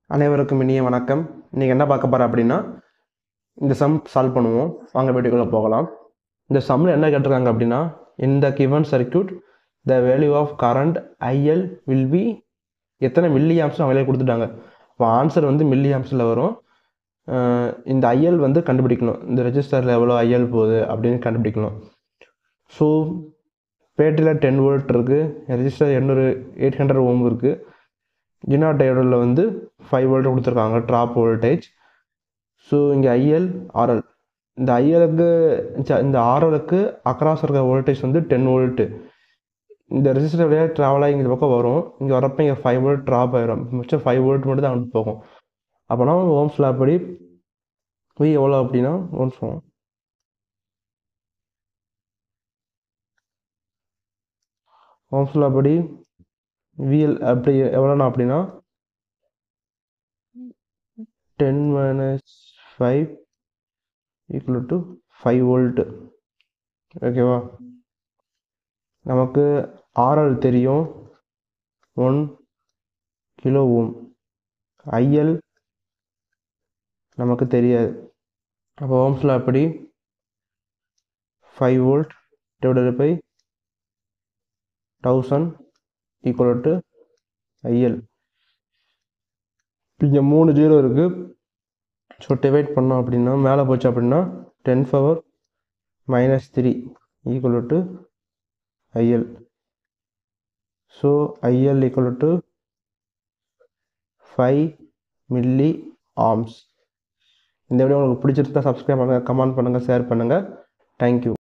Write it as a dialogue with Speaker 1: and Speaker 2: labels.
Speaker 1: அனைவருக்கும் இனிய வணக்கம் இன்றைக்கி என்ன பார்க்க போகிறோம் அப்படின்னா இந்த சம் சால்வ் பண்ணுவோம் வாங்க வீட்டுக்குள்ளே போகலாம் இந்த சம்மில் என்ன கேட்டிருக்காங்க அப்படின்னா இந்த given circuit the value of current IL will be எத்தனை மில்லி ஆம்ஸ் அவங்களே கொடுத்துட்டாங்க அப்போ ஆன்சர் வந்து மில்லி ஆம்ஸில் வரும் அஹ் இந்த ஐஎல் வந்து கண்டுபிடிக்கணும் இந்த ரெஜிஸ்டரில் எவ்வளோ ஐஎல் போகுது அப்படின்னு கண்டுபிடிக்கணும் ஸோ பேட்டரியில் டென் வோல்ட் இருக்குது ரெஜிஸ்டர் எண்ணூறு எயிட் ஹண்ட்ரட் ஓம் இருக்குது ஜினாடையோடில் வந்து ஃபைவ் வோல்ட் கொடுத்துருக்காங்க ட்ராப் வோல்டேஜ் ஸோ இங்கே ஐஎல் ஆர்எல் இந்த ஐஎலுக்கு இந்த ஆர்எலுக்கு அக்ராஸ் இருக்க வோல்டேஜ் வந்து டென் வோல்ட்டு இந்த ரெசிஸ்டர் வழியாக ட்ராவல் ஆகி இந்த பக்கம் வரும் இங்கே வரப்போ இங்கே ஃபைவ் வோல்ட் ட்ராப் ஆயிரும் மிச்சம் ஃபைவ் வோல்ட் மட்டும் தான் அங்கிட்டு போகும் அப்போனா ஓம்ஸ் லா படி வி எவ்வளோ அப்படின்னா ஓம்ஸ் ஓம்ஸ் லா படி விஎல் அப்படி எவ்வளோண்ணா அப்படின்னா ten minus five equal to five volt ஓகேவா நமக்கு ஆர்எல் தெரியும் ஒன் கிலோ ஓம் ஐஎல் நமக்கு தெரியாது அப்போ ஓம்ஸில் அப்படி five volt divided by thousand equal to IL இங்கே மூணு ஜீரோ இருக்குது ஸோ டிவைட் பண்ணோம் அப்படின்னா மேலே போச்சு அப்படின்னா ten power minus three equal to IL so IL equal to five milli ஆர்ம்ஸ் இந்த வீடியோ உங்களுக்கு பிடிச்சிருந்தா சப்ஸ்கிரைப் பண்ணுங்கள் கமெண்ட் பண்ணுங்கள் ஷேர் பண்ணுங்கள் தேங்க்யூ